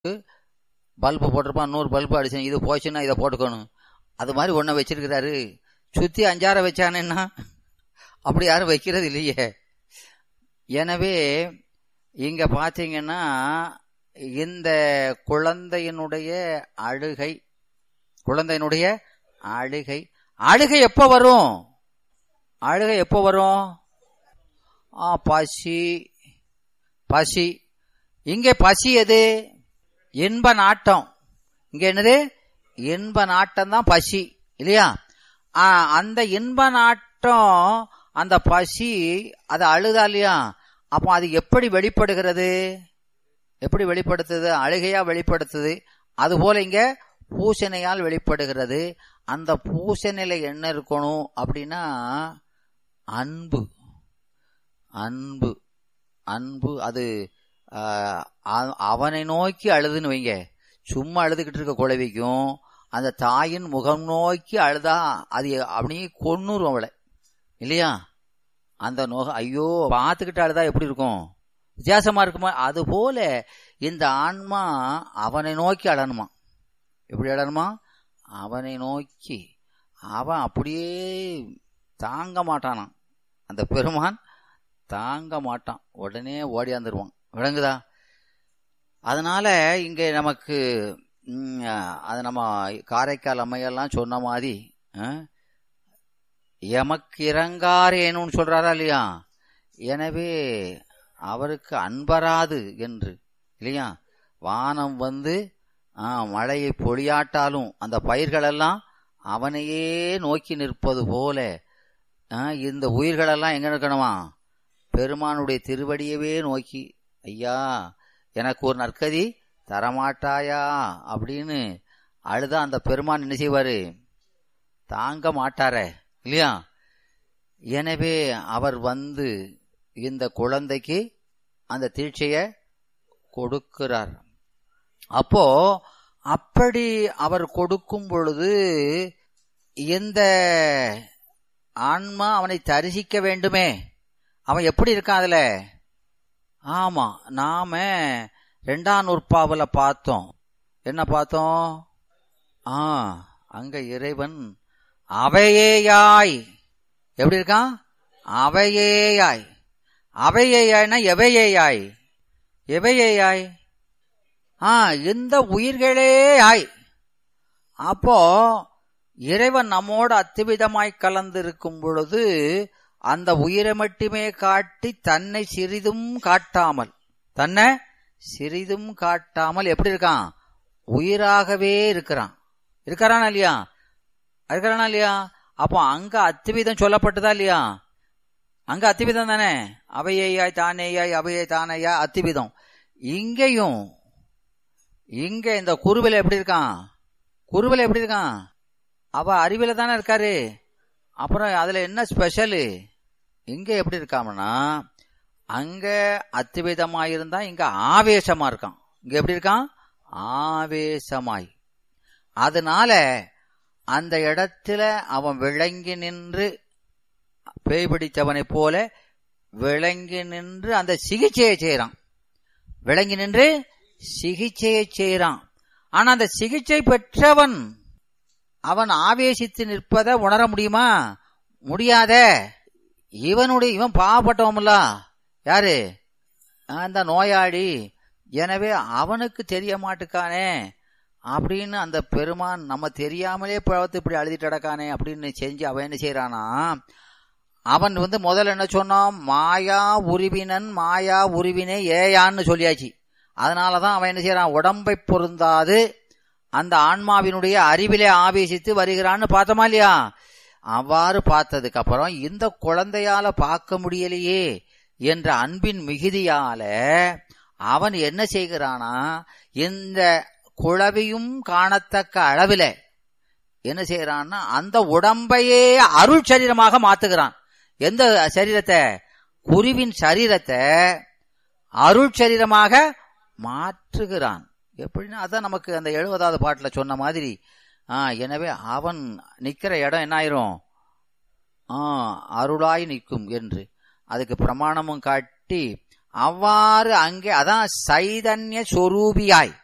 bulb போட்டிருப்பான் நூறு bulb அடிச்சு இது போச்சுன்னா இதை போட்டுக்கணும் அது மாதிரி ஒன்றை வச்சிருக்கிறாரு சுத்தி அஞ்சார வச்சானேன்னா அப்படி யாரும் வைக்கிறது இல்லையே எனவே இங்க பாத்தீங்கன்னா இந்த குழந்தையினுடைய அழுகை குழந்தையினுடைய அழுகை அழுகை எப்ப வரும் அழுகை எப்போ வரும் ஆ பசி பசி இங்கே பசி எது இன்ப நாட்டம் இங்க என்னது இன்ப நாட்டம் தான் பசி இல்லையா ஆ, அந்த இன்ப நாட்டம் அந்த பசி அது அழுதா இல்லையா அப்போ அது எப்படி வெளிப்படுகிறது எப்படி வெளிப்படுத்துது அழுகையா வெளிப்படுத்துது அதுபோல இங்க பூசணையால் வெளிப்படுகிறது அந்த பூசணையில என்ன இருக்கணும் அப்படின்னா அன்பு அன்பு அன்பு அது ஆஹ், அ- அவனை நோக்கி அழுதுன்னு வைங்க சும்மா அழுதுகிட்டு இருக்க குழவிக்கும் அந்த தாயின் முகம் நோக்கி அழுதா அது அப்படியே கொன்னுரும் அவளை இல்லையா அந்த நோக ஐயோ பார்த்துக்கிட்டு அழுதா எப்படி இருக்கும் வித்தியாசமா இருக்குமா அது போல இந்த ஆன்மா அவனை நோக்கி அழணுமா எப்படி அழணுமா அவனை நோக்கி அவன் அப்படியே தாங்க மாட்டானாம் அந்த பெருமான் தாங்க மாட்டான் உடனே ஓடியாந்துருவான் விளங்குதா அதனால இங்க நமக்கு ம், அது நம்ம காரைக்கால் அம்மையெல்லாம் சொன்ன மாதிரி ஆ, எமக்கு இறங்காரேனுன்னு சொல்றாரா இல்லையா எனவே அவருக்கு அன்பராது என்று இல்லையா வானம் வந்து ஆ, மழையை பொழியாட்டாலும் அந்த பயிர்களெல்லாம் அவனையே நோக்கி நிற்பது போல ஆ, இந்த உயிர்களெல்லாம் எங்க இருக்கணுமா பெருமானுடைய திருவடியவே நோக்கி ஐயா எனக்கு ஒரு நற்கதி தரமாட்டாயா அப்படின்னு அழுதா அந்த பெருமான் என்ன செய்வாரு தாங்க மாட்டாரே இல்லையா எனவே அவர் வந்து இந்த குழந்தைக்கு அந்த தீட்சைய கொடுக்கிறார் அப்போ அப்படி அவர் கொடுக்கும் பொழுது எந்த ஆன்மா அவனை தரிசிக்க வேண்டுமே அவன் எப்படி இருக்கான் அதுல ஆமா நாம ரெண்டாம் நூற்பாவுல பார்த்தோம் என்ன பார்த்தோம் ஆ அங்க இறைவன் அவையேயாய் எப்படி இருக்கான் அவையேயாய் அவையேயாய்னா எவையேயாய் எவையேயாய் ஆ இந்த உயிர்களே ஆய் அப்போ இறைவன் நம்மோடு அத்துவிதமாய் கலந்திருக்கும் பொழுது அந்த உயிரை மட்டுமே காட்டி தன்னை சிறிதும் காட்டாமல் தன்னை சிறிதும் காட்டாமல் எப்படி இருக்கான் உயிராகவே இருக்கிறான் இருக்கிறானா இல்லையா இருக்கிறானா இல்லையா அப்போ அங்க அத்துவிதம் சொல்லப்பட்டதா இல்லையா அங்க அத்திவிதம் தானே அவையாய் தானேயாய் அவையை தானேயா அத்திவிதம் இங்கேயும் இங்க இந்த குருவில எப்படி இருக்கான் குருவில எப்படி இருக்கான் அவ அறிவில தானே இருக்காரு அப்புறம் அதுல என்ன ஸ்பெஷலு இங்க எப்படி இருக்காமனா அங்க அத்துவிதமாயிருந்தா இங்க ஆவேசமா இருக்கான் இங்க எப்படி இருக்கான் ஆவேசமாய் அதனால அந்த இடத்துல அவன் விளங்கி நின்று பேய் பிடித்தவனைப் போல விளங்கி நின்று அந்த சிகிச்சையை செய்யறான் விளங்கி நின்று சிகிச்சையை செய்யறான் ஆனா அந்த சிகிச்சை பெற்றவன் அவன் ஆவேசித்து நிற்பதை உணர முடியுமா முடியாத இவனுடைய இவன் பாவப்பட்டவன்ல யாரு அந்த நோயாளி எனவே அவனுக்கு தெரிய மாட்டுக்கானே அப்படின்னு அந்த பெருமான் நம்ம தெரியாமலே பழத்து இப்படி அழுதிட்டு அடக்கானே அப்படின்னு செஞ்சு அவன் என்ன செய்யறானா அவன் வந்து முதல்ல என்ன சொன்னான் மாயா உருவினன் மாயா உருவினே ஏயான்னு சொல்லியாச்சு அதனாலதான் அவன் என்ன செய்யறான் உடம்பை பொருந்தாது அந்த ஆன்மாவினுடைய அறிவிலே ஆவேசித்து வருகிறான்னு பார்த்தோமா இல்லையா அவ்வாறு பார்த்ததுக்கு அப்புறம் இந்த குழந்தையால பார்க்க முடியலையே என்ற அன்பின் மிகுதியால அவன் என்ன செய்கிறானா இந்த குழவியும் காணத்தக்க அளவில என்ன செய்யறான்னா அந்த உடம்பையே அருள் சரீரமாக மாத்துகிறான் எந்த சரீரத்தை குருவின் சரீரத்தை அருள் சரீரமாக மாற்றுகிறான் எப்படின்னா அதான் நமக்கு அந்த எழுபதாவது பாட்டுல சொன்ன மாதிரி ஆ எனவே அவன் நிக்கிற இடம் என்ன ஆயிரும் ஆ அருளாய் நிற்கும் என்று அதுக்கு பிரமாணமும் காட்டி அவ்வாறு அங்கே அதான் சைதன்ய சொரூபியாய்